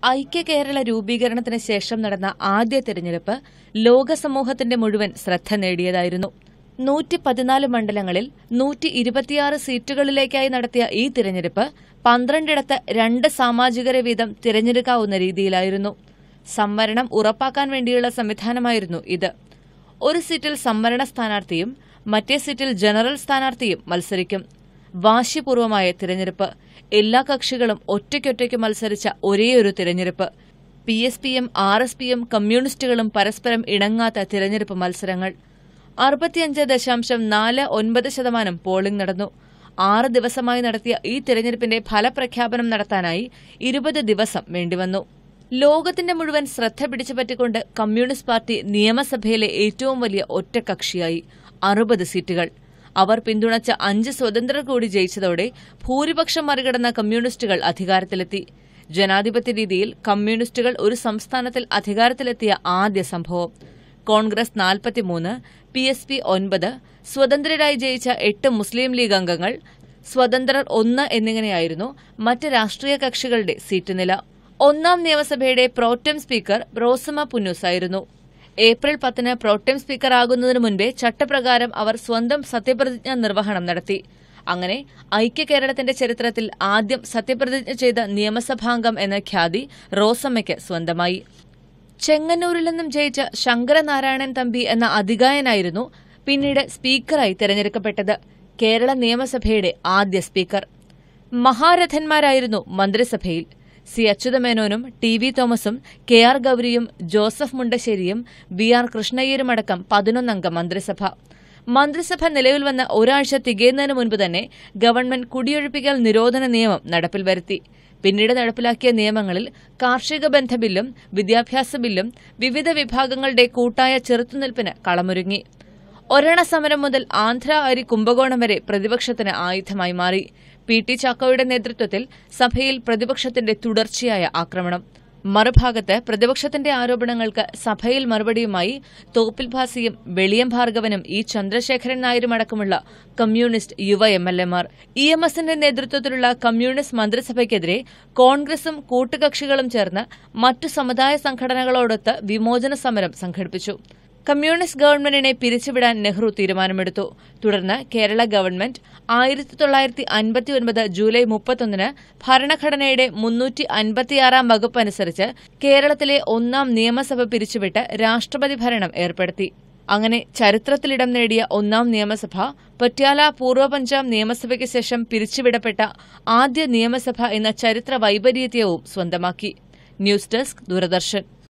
ഐക്യ കേരള രൂപീകരണത്തിന് ശേഷം നടന്ന ആദ്യ തെരഞ്ഞെടുപ്പ് ലോകസമൂഹത്തിന്റെ മുഴുവൻ ശ്രദ്ധ നേടിയതായിരുന്നു നൂറ്റി പതിനാല് മണ്ഡലങ്ങളിൽ നൂറ്റി ഇരുപത്തിയാറ് സീറ്റുകളിലേക്കായി നടത്തിയ ഈ തിരഞ്ഞെടുപ്പ് പന്ത്രണ്ടിടത്ത് രണ്ട് സാമാജികരെ വീതം തിരഞ്ഞെടുക്കാവുന്ന രീതിയിലായിരുന്നു സംവരണം ഉറപ്പാക്കാൻ വേണ്ടിയുള്ള സംവിധാനമായിരുന്നു ഇത് ഒരു സീറ്റിൽ സംവരണ സ്ഥാനാർത്ഥിയും മറ്റേ സീറ്റിൽ ജനറൽ സ്ഥാനാർത്ഥിയും മത്സരിക്കും വാശിപൂർവമായ തിരഞ്ഞെടുപ്പ് എല്ലാ കക്ഷികളും ഒറ്റയ്ക്കൊറ്റയ്ക്ക് മത്സരിച്ച ഒരേയൊരു തിരഞ്ഞെടുപ്പ് പി എസ് പിയും ആർ എസ് പിയും കമ്മ്യൂണിസ്റ്റുകളും പരസ്പരം ഇണങ്ങാത്ത തിരഞ്ഞെടുപ്പ് മത്സരങ്ങൾ അറുപത്തിയഞ്ച് ദശാംശം നാല് ഒൻപത് ശതമാനം പോളിംഗ് നടന്നു ആറ് ദിവസമായി നടത്തിയ ഈ തിരഞ്ഞെടുപ്പിന്റെ ഫലപ്രഖ്യാപനം നടത്താനായി ഇരുപത് ദിവസം വേണ്ടിവന്നു ലോകത്തിന്റെ മുഴുവൻ ശ്രദ്ധ പിടിച്ചുപറ്റിക്കൊണ്ട് കമ്മ്യൂണിസ്റ്റ് പാർട്ടി നിയമസഭയിലെ ഏറ്റവും വലിയ ഒറ്റകക്ഷിയായി അറുപത് സീറ്റുകൾ അവർ പിന്തുണച്ച അഞ്ച് സ്വതന്ത്രർ കൂടി ജയിച്ചതോടെ ഭൂരിപക്ഷം മറികടന്ന കമ്മ്യൂണിസ്റ്റുകൾ അധികാരത്തിലെത്തി ജനാധിപത്യ രീതിയിൽ കമ്മ്യൂണിസ്റ്റുകൾ ഒരു സംസ്ഥാനത്തിൽ അധികാരത്തിലെത്തിയ ആദ്യ സംഭവം കോൺഗ്രസ് നാൽപ്പത്തിമൂന്ന് പി എസ് പി ഒൻപത് സ്വതന്ത്രരായി ജയിച്ച എട്ട് മുസ്ലിം ലീഗ് അംഗങ്ങൾ സ്വതന്ത്രർ ഒന്ന് എന്നിങ്ങനെയായിരുന്നു മറ്റ് രാഷ്ട്രീയ കക്ഷികളുടെ സീറ്റ് നില ഒന്നാം നിയമസഭയുടെ പ്രോറ്റം സ്പീക്കർ റോസമ പുന്നൂസായിരുന്നു ഏപ്രിൽ പത്തിന് പ്രോട്ടം സ്പീക്കറാകുന്നതിനു മുൻപേ ചട്ടപ്രകാരം അവർ സ്വന്തം സത്യപ്രതിജ്ഞ നിർവഹണം നടത്തി അങ്ങനെ ഐക്യ കേരളത്തിന്റെ ചരിത്രത്തിൽ ആദ്യം സത്യപ്രതിജ്ഞ ചെയ്ത നിയമസഭാംഗം എന്ന ഖ്യാതി റോസമ്മയ്ക്ക് സ്വന്തമായി ചെങ്ങന്നൂരിൽ നിന്നും ജയിച്ച ശങ്കരനാരായണൻ തമ്പി എന്ന അധികായനായിരുന്നു പിന്നീട് സ്പീക്കറായി തെരഞ്ഞെടുക്കപ്പെട്ടത് കേരള നിയമസഭയുടെ ആദ്യ സ്പീക്കർ മഹാരഥന്മാരായിരുന്നു മന്ത്രിസഭയിൽ സി അച്യുതമേനോനും ടി വി തോമസും കെ ആർ ഗൌരിയും ജോസഫ് മുണ്ടശ്ശേരിയും ബി ആർ കൃഷ്ണയ്യരുമടക്കം പതിനൊന്നംഗ മന്ത്രിസഭ മന്ത്രിസഭ നിലവിൽ വന്ന ഒരാഴ്ച തികയുന്നതിന് മുൻപ് തന്നെ ഗവൺമെന്റ് കുടിയൊഴിപ്പിക്കൽ നിരോധന നിയമം നടപ്പിൽ വരുത്തി പിന്നീട് നടപ്പിലാക്കിയ നിയമങ്ങളിൽ കാർഷിക ബന്ധ ബില്ലും വിദ്യാഭ്യാസ ബില്ലും വിവിധ വിഭാഗങ്ങളുടെ കൂട്ടായ ചെറുത്തുനിൽപ്പിന് കളമൊരുങ്ങി ഒരണ സമരം മുതൽ ആന്ധ്ര അരി കുംഭകോണം വരെ പ്രതിപക്ഷത്തിന് ആയുധമായി മാറി പി ടി ചാക്കോയുടെ നേതൃത്വത്തിൽ സഭയിൽ പ്രതിപക്ഷത്തിന്റെ തുടർച്ചയായ ആക്രമണം മറുഭാഗത്ത് പ്രതിപക്ഷത്തിന്റെ ആരോപണങ്ങൾക്ക് സഭയിൽ മറുപടിയുമായി തോപ്പിൽ ഭാസിയും വെളിയം ഭാർഗവനും ഇ ചന്ദ്രശേഖരൻ നായരും അടക്കമുള്ള കമ്മ്യൂണിസ്റ്റ് യുവ എം എൽ എമാർ ഇ എം എസിന്റെ നേതൃത്വത്തിലുള്ള കമ്മ്യൂണിസ്റ്റ് മന്ത്രിസഭയ്ക്കെതിരെ കോൺഗ്രസും കൂട്ടുകക്ഷികളും ചേർന്ന് മറ്റു സമുദായ സംഘടനകളോടൊത്ത് വിമോചന സമരം സംഘടിപ്പിച്ചു കമ്മ്യൂണിസ്റ്റ് ഗവൺമെന്റിനെ പിരിച്ചുവിടാൻ നെഹ്റു തീരുമാനമെടുത്തു തുടർന്ന് കേരള ഗവൺമെന്റ് ആയിരത്തി തൊള്ളായിരത്തി അൻപത്തിയൊൻപത് ജൂലൈ മുപ്പത്തൊന്നിന് ഭരണഘടനയുടെ മുന്നൂറ്റി അൻപത്തിയാറാം വകുപ്പ് അനുസരിച്ച് കേരളത്തിലെ ഒന്നാം നിയമസഭ പിരിച്ചുവിട്ട് രാഷ്ട്രപതി ഭരണം ഏർപ്പെടുത്തി അങ്ങനെ ചരിത്രത്തിലിടം നേടിയ ഒന്നാം നിയമസഭ പട്യാല പൂർവ്വ പഞ്ചാബ് നിയമസഭയ്ക്ക് ശേഷം പിരിച്ചുവിടപ്പെട്ട ആദ്യ നിയമസഭ എന്ന ചരിത്ര വൈപരീത്യവും സ്വന്തമാക്കി ന്യൂസ് ഡെസ്ക് ദൂരദർശൻ